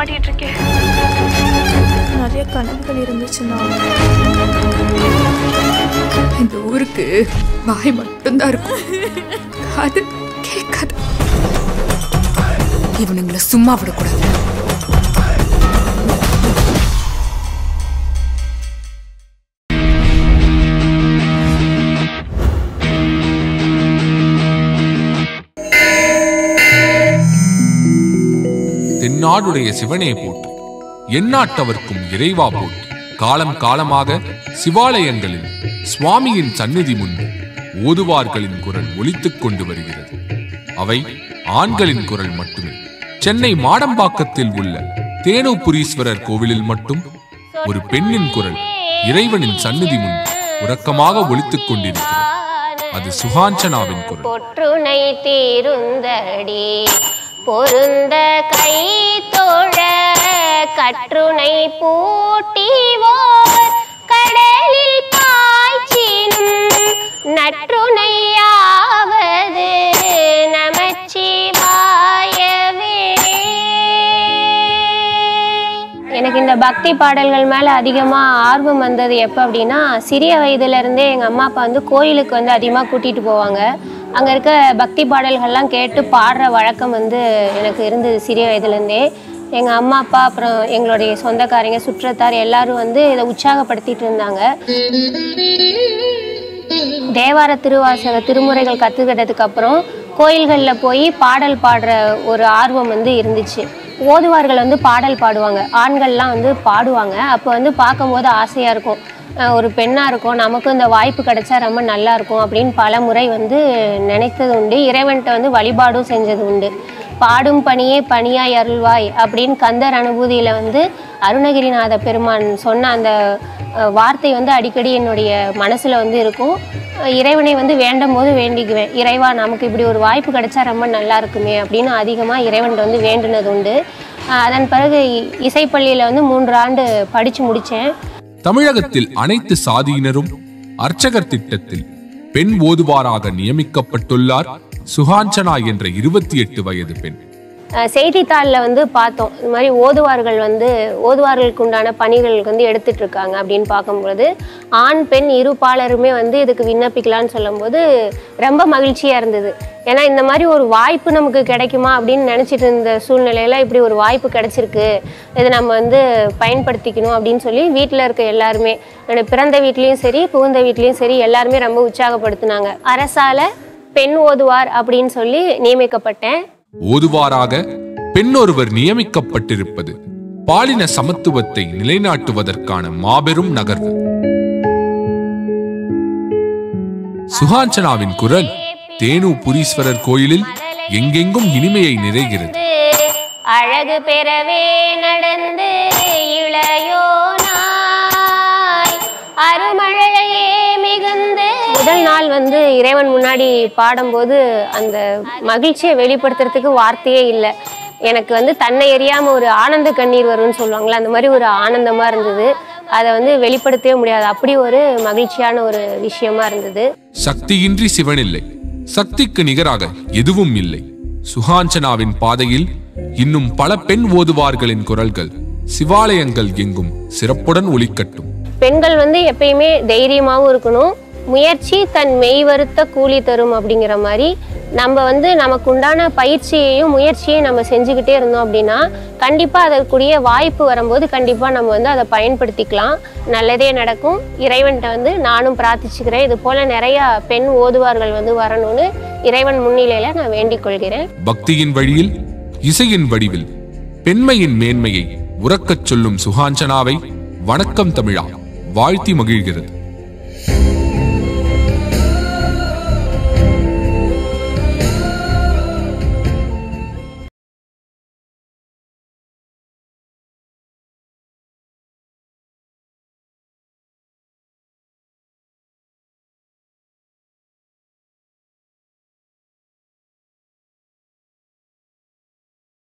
மாட்டிட்டு இருக்கேன் நிறைய கனவுகள் இருந்துச்சுன்னா இந்த ஊருக்கு வாய் மட்டும்தான் இருக்கும் அது கேட்காது இவனுங்களை சும்மா விடக்கூடாது தென்னாடுடைய சிவனே போற்றி எந்நாட்டவர்க்கும் இறைவா போற்றி காலம் காலமாக சிவாலயங்களில் சுவாமியின் சந்நிதி முன்பு ஓதுவார்களின் குரல் ஒலித்துக் கொண்டு வருகிறது அவை ஆண்களின் குரல் மட்டுமே சென்னை மாடம்பாக்கத்தில் உள்ள தேனோபுரீஸ்வரர் கோவிலில் மட்டும் ஒரு பெண்ணின் குரல் இறைவனின் சந்நிதி முன் உறக்கமாக ஒலித்துக் கொண்டிருக்கிறது அது சுகாஞ்சனாவின் குரல் பொற்றுனை தீருந்தடி பொருந்த கை தோழ கற்றுனை பூட்டிவோர் கடலில் பாய்ச்சினும் நற்றுணையாவது நமச்சிவாயவே எனக்கு இந்த பக்தி பாடல்கள் மேலே அதிகமாக ஆர்வம் வந்தது எப்போ அப்படின்னா சிறிய வயதுலேருந்தே எங்கள் அம்மா அப்பா வந்து கோயிலுக்கு வந்து அதிகமாக கூட்டிகிட்டு போவாங்க அங்கே இருக்க பக்தி பாடல்கள்லாம் கேட்டு பாடுற வழக்கம் வந்து எனக்கு இருந்தது சிறிய வயதுலேருந்தே எங்கள் அம்மா அப்பா அப்புறம் எங்களுடைய சொந்தக்காரங்க சுற்றத்தார் எல்லாரும் வந்து இதை உற்சாகப்படுத்திட்டு இருந்தாங்க தேவார திருவாசக திருமுறைகள் கற்றுக்கிட்டதுக்கு அப்புறம் கோயில்களில் போய் பாடல் பாடுற ஒரு ஆர்வம் வந்து இருந்துச்சு ஓதுவார்கள் வந்து பாடல் பாடுவாங்க ஆண்கள்லாம் வந்து பாடுவாங்க அப்போ வந்து பார்க்கும்போது ஆசையாக இருக்கும் அஹ் ஒரு பெண்ணாக இருக்கும் நமக்கும் இந்த வாய்ப்பு கிடைச்சா ரொம்ப நல்லா இருக்கும் அப்படின்னு பல முறை வந்து நினைத்தது உண்டு இறைவன்கிட்ட வந்து வழிபாடும் செஞ்சது உண்டு பாடும் பணியே பணியாய் அருள்வாய் அப்படின்னு கந்தர் அனுபூதியில் வந்து அருணகிரிநாத பெருமான் சொன்ன அந்த அஹ், வார்த்தை வந்து அடிக்கடி என்னுடைய மனசில் வந்து இருக்கும் அஹ், இறைவனை வந்து வேண்டும் போது வேண்டிக்குவேன் இறைவா நமக்கு இப்படி ஒரு வாய்ப்பு கிடைச்சா ரொம்ப நல்லா இருக்குமே அப்படின்னு அதிகமாக இறைவன்கிட்ட வந்து வேண்டுனது உண்டு அஹ், அதன் பிறகு இ- இசைப்பள்ளியில் வந்து மூன்று ஆண்டு படித்து முடித்தேன் தமிழகத்தில் அனைத்து சாதியினரும் அர்ச்சகர் திட்டத்தில் பெண் ஓதுவாராக நியமிக்கப்பட்டுள்ளார் சுகாஞ்சனா என்ற இருபத்தி எட்டு வயது பெண் அஹ் செய்தித்தாளில் வந்து பார்த்தோம் இந்த மாதிரி ஓதுவார்கள் வந்து ஓதுவார்களுக்கு உண்டான பணிகளுக்கு வந்து எடுத்துட்டு இருக்காங்க அப்படின்னு பார்க்கும்பொழுது ஆண் பெண் இரு பாலருமே வந்து இதுக்கு விண்ணப்பிக்கலாம்னு சொல்லும்போது ரொம்ப மகிழ்ச்சியாக இருந்தது ஏன்னா இந்த மாதிரி ஒரு வாய்ப்பு நமக்கு கிடைக்குமா அப்படின்னு நினச்சிட்டு இருந்த சூழ்நிலையில் இப்படி ஒரு வாய்ப்பு கிடைச்சிருக்கு இதை நம்ம வந்து பயன்படுத்திக்கணும் அப்படின்னு சொல்லி வீட்டில் இருக்க எல்லாருமே என்னோட பிறந்த வீட்லேயும் சரி புகுந்த வீட்லேயும் சரி எல்லாருமே ரொம்ப உற்சாகப்படுத்தினாங்க அரசால பெண் ஓதுவார் அப்படின்னு சொல்லி நியமிக்கப்பட்டேன் ஓதுவாராக பெண்ணொருவர் நியமிக்கப்பட்டிருப்பது பாலின சமத்துவத்தை நிலைநாட்டுவதற்கான மாபெரும் நகர்வு சுகாஞ்சனாவின் குரல் தேனு புரீஸ்வரர் கோயிலில் எங்கெங்கும் இனிமையை நிறைகிறது அழகு பெறவே நடந்து இளையோனாய் அருமழையே மிகுந்து முதல் நாள் வந்து இறைவன் முன்னாடி பாடும்போது அந்த மகிழ்ச்சியை வெளிப்படுத்துறதுக்கு வார்த்தையே இல்லை எனக்கு வந்து தன்னை எறியாம ஒரு ஆனந்த கண்ணீர் வரும்னு சொல்லுவாங்களே அந்த மாதிரி ஒரு ஆனந்தமா இருந்தது அதை வந்து வெளிப்படுத்தவே முடியாது அப்படி ஒரு மகிழ்ச்சியான ஒரு விஷயமா இருந்தது சக்தியின்றி சிவனில்லை சக்திக்கு நிகராக எதுவும் இல்லை சுகாஞ்சனாவின் பாதையில் இன்னும் பல பெண் ஓதுவார்களின் குரல்கள் சிவாலயங்கள் எங்கும் சிறப்புடன் ஒலிக்கட்டும் பெண்கள் வந்து எப்பயுமே தைரியமாகவும் இருக்கணும் முயற்சி தன் மெய் வருத்த கூலி தரும் அப்படிங்கிற மாதிரி நம்ம வந்து நமக்கு உண்டான பயிற்சியையும் முயற்சியையும் நம்ம செஞ்சுக்கிட்டே இருந்தோம் அப்படின்னா கண்டிப்பாக அதற்குரிய வாய்ப்பு வரும்போது கண்டிப்பாக நம்ம வந்து அதை பயன்படுத்திக்கலாம் நல்லதே நடக்கும் இறைவன்கிட்ட வந்து நானும் பிரார்த்திச்சுக்கிறேன் இது போல் நிறையா பெண் ஓதுவார்கள் வந்து வரணும்னு இறைவன் முன்னிலையில் நான் வேண்டிக் கொள்கிறேன் பக்தியின் வழியில் இசையின் வடிவில் பெண்மையின் மேன்மையை உறக்கச் சொல்லும் சுகாஞ்சனாவை வணக்கம் தமிழா வாழ்த்தி மகிழ்கிறது